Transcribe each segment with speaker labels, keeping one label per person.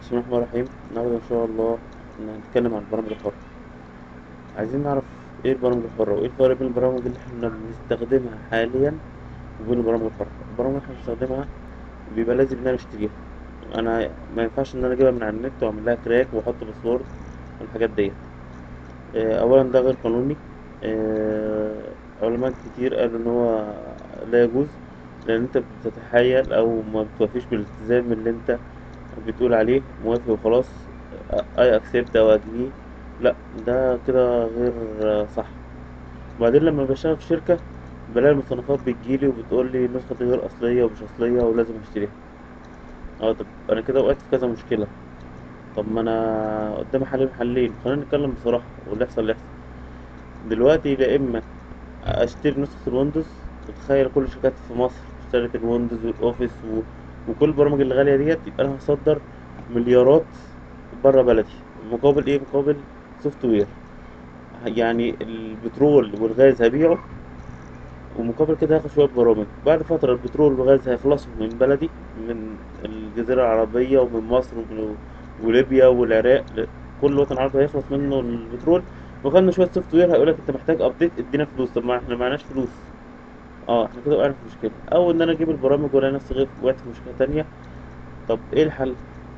Speaker 1: بسم الله الرحمن الرحيم النهارده ان شاء الله هنتكلم عن البرامج الحرة عايزين نعرف ايه البرامج الحرة وايه الفرق بين البرامج اللي احنا بنستخدمها حاليا وبين البرامج الحرة البرامج اللي احنا بنستخدمها بيبقى لازم ان انا اشتريها انا ما ينفعش ان انا اجيبها من على النت واعمل لها كراك واحط باسورد والحاجات ديت آه، اولا ده غير قانوني آه، علماء كتير قالوا ان هو لا يجوز لان انت بتتحايل او ما بتوفيش بالالتزام اللي انت بتقول عليه موافق وخلاص اي اكسبت او اجري لا ده كده غير صح وبعدين لما بشتغل في شركة بلاقي المصنفات بتجيلي وبتقول لي النسخة دي غير أصلية ومش أصلية ولازم أشتريها اه طب أنا كده وقعت في كذا مشكلة طب ما أنا قدامي حل من حلين خلينا نتكلم بصراحة واللي يحصل اللي يحصل دلوقتي يا إما أشتري نسخة الويندوز وتخيل كل الشركات في مصر اشترت الويندوز والأوفيس و... وكل البرامج الغالية ديت يبقى أنا هصدر مليارات بره بلدي مقابل إيه مقابل سوفت وير يعني البترول والغاز هبيعه ومقابل كده هاخد شوية برامج بعد فترة البترول والغاز هيخلصوا من بلدي من الجزيرة العربية ومن مصر ومن وليبيا والعراق كل الوطن العربي هيخلص منه البترول وخدنا شوية سوفت وير هيقولك انت محتاج ابديت ادينا فلوس طب ما احنا معناش فلوس اه احنا كده وقعنا في مشكلة او ان انا اجيب البرامج والاقي نفسي غير وقعت في مشكلة تانية طب ايه الحل؟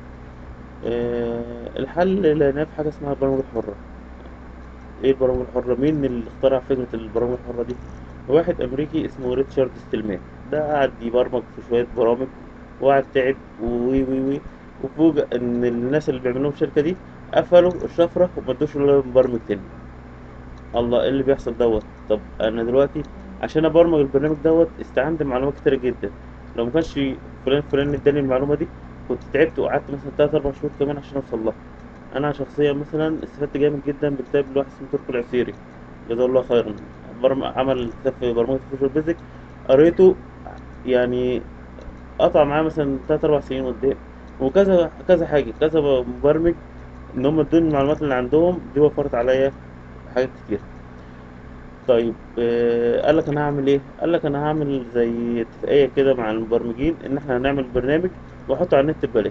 Speaker 1: آه الحل لقيناه في حاجة اسمها البرامج الحرة ايه البرامج الحرة مين اللي اخترع فكرة البرامج الحرة دي واحد امريكي اسمه ريتشارد ستيلمان ده قعد يبرمج في شوية برامج وقعد تعب وي وي وي وفوجئ ان الناس اللي بيعملوهم الشركة دي قفلوا الشفرة وما ادوش ولا مبرمج تاني الله ايه اللي بيحصل دوت طب انا دلوقتي عشان ابرمج البرنامج دوت استعنت بمعلومات كتيرة جدا لو ما كانش فلان فلان اداني المعلومة دي كنت تعبت وقعدت مثلا تلات أربع شهور كمان عشان أوصل لها أنا شخصيا مثلا استفدت جامد جدا بكتاب لواحد اسمه تركي العسيري جزاه الله خيرا برم... عمل كتاب في برمجة الفيجوال بيزك قريته يعني قطع معايا مثلا تلات أربع سنين قدام وكذا كذا حاجة كذا مبرمج إن هم ادوني المعلومات اللي عندهم دي وفرت عليا حاجات كتير طيب آه قال لك انا هعمل ايه قال لك انا هعمل زي اتفاقيه كده مع المبرمجين ان احنا هنعمل برنامج واحطه على النت ببلاش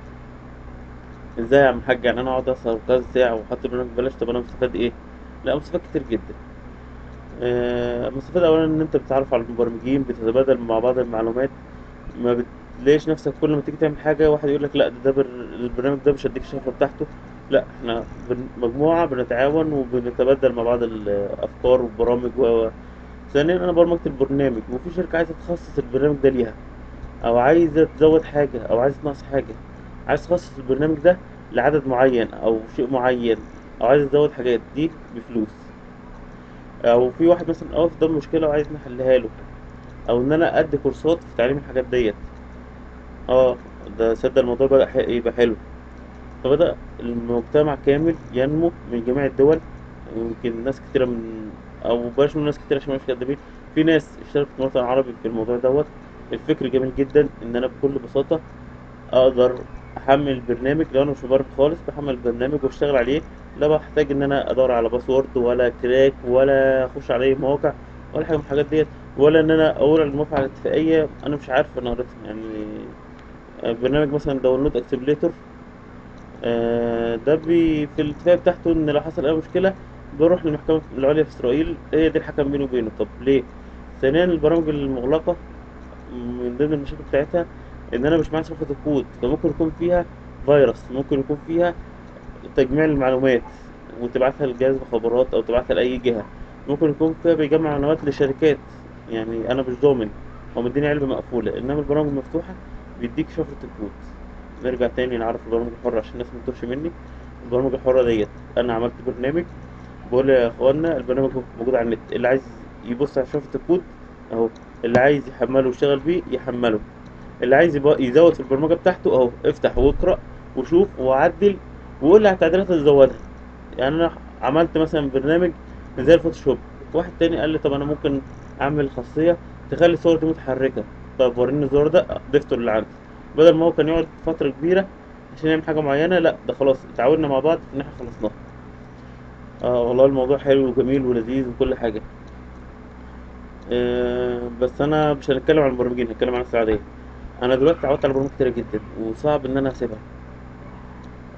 Speaker 1: ازاي يا عم حاج يعني انا اقعد اسهر كذا ساعه واحط البرنامج ببلاش طب انا مستفاد ايه لا مستفاد كتير جدا آه مستفاد اولا ان انت بتتعرف على المبرمجين بتتبادل مع بعض المعلومات ما بتلاقيش نفسك كل ما تيجي تعمل حاجه واحد يقول لك لا ده, ده بر... البرنامج ده مش هديك الشفره بتاعته لا احنا بن- مجموعة بنتعاون وبنتبادل مع بعض الأفكار والبرامج و ثانيا أنا برمجت البرنامج وفي شركة عايزة تخصص البرنامج ده ليها أو عايزة تزود حاجة أو عايزة تنقص حاجة عايز تخصص البرنامج ده لعدد معين أو شيء معين أو عايز تزود حاجات دي بفلوس أو في واحد مثلا واقف قدام مشكلة وعايز نحلها له أو إن أنا أدي كورسات في تعليم الحاجات ديت اه ده صدق الموضوع بقى ح- يبقى حلو فبدأ المجتمع كامل ينمو من جميع الدول ويمكن ناس كتيرة من أو بلاش من ناس كتيرة عشان مش كدابين في ناس اشتركت في الوطن العربي في الموضوع دوت الفكر جميل جدا إن أنا بكل بساطة أقدر أحمل برنامج لو أنا مش مبرمج خالص بحمل برنامج وأشتغل عليه لا بحتاج إن أنا أدور على باسورد ولا كراك ولا أخش على أي مواقع ولا حاجة من الحاجات ديت ولا إن أنا أقول على الموقع الاتفاقية أنا مش عارف أنا قريتها يعني برنامج مثلا داونلود اكسبليتور آه، ده بي في الاتفاق بتاعته ان لو حصل اي مشكله بروح للمحكمه العليا في اسرائيل هي دي الحكم بيني وبينه طب ليه ثانيا البرامج المغلقه من ضمن المشاكل بتاعتها ان انا مش معايا صفحه الكود فممكن يكون فيها فيروس ممكن يكون فيها تجميع المعلومات وتبعتها لجهاز مخابرات او تبعتها لاي جهه ممكن يكون فيها بيجمع معلومات لشركات يعني انا مش ضامن هو مديني علبه مقفوله انما البرامج المفتوحه بيديك شفره الكود نرجع تاني نعرف البرامج الحرة عشان الناس متوهش مني البرامج الحرة ديت أنا عملت برنامج بقول يا إخوانا البرنامج موجود على النت اللي عايز يبص على شفرة الكود أهو اللي عايز يحمله ويشتغل بيه يحمله اللي عايز يبقى يزود في البرمجة بتاعته أهو افتح واقرأ وشوف وعدل وقول لي على التعديلات اللي تزودها يعني أنا عملت مثلا برنامج زي الفوتوشوب واحد تاني قال لي طب أنا ممكن أعمل خاصية تخلي الصور دي متحركة طب وريني الزرار ده ضفته اللي عندي بدل ما هو كان يقعد فترة كبيرة عشان يعمل حاجة معينة لا ده خلاص اتعودنا مع بعض ان احنا خلصناها اه والله الموضوع حلو وجميل ولذيذ وكل حاجة آه بس انا مش هنتكلم عن المبرمجين هنتكلم عن الناس العادية انا دلوقتي اتعودت على برامج كتيرة جدا وصعب ان انا اسيبها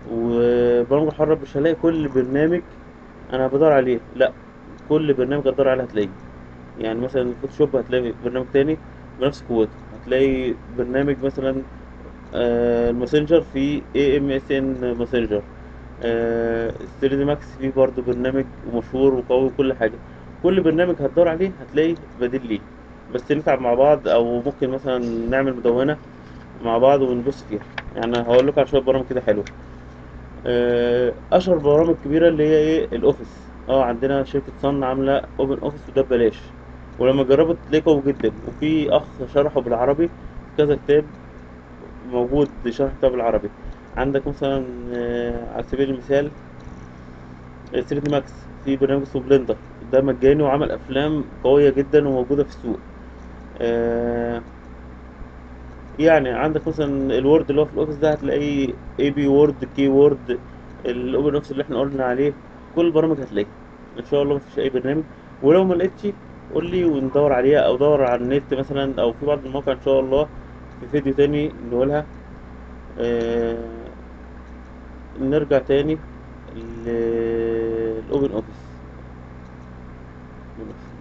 Speaker 1: وبرامج الحرة مش هلاقي كل برنامج انا بدور عليه لا كل برنامج هتدور عليه هتلاقيه يعني مثلا الفوتوشوب هتلاقي برنامج تاني بنفس قوته هتلاقي برنامج مثلا آه، الماسنجر في اي ام اس ان ماسنجر 3 دي ماكس فيه برضه برنامج مشهور وقوي وكل حاجه كل برنامج هتدور عليه هتلاقي بديل ليه بس نتعب مع بعض او ممكن مثلا نعمل مدونه مع بعض ونبص فيها يعني هقول لكم على شويه برامج كده حلوه آه، اشهر برامج كبيره اللي هي ايه الاوفيس اه عندنا شركه صن عامله اوبن اوفيس وده ببلاش ولما جربت تلاقيه قوي جدا وفي اخ شرحه بالعربي كذا كتاب موجود شرح كتاب بالعربي عندك مثلا آه، على سبيل المثال 3 دي ماكس في برنامج اسمه بلندر ده مجاني وعمل افلام قويه جدا وموجوده في السوق آه، يعني عندك مثلا الوورد اللي هو في الاوفيس ده هتلاقيه اي بي وورد كي وورد الاوبن اوفيس اللي احنا قلنا عليه كل البرامج هتلاقيها ان شاء الله مفيش اي برنامج ولو ما لقيتش قول لي وندور عليها او دور على النت مثلا او في بعض المواقع ان شاء الله في فيديو تاني نقولها آه نرجع تاني للاوبن اوفيس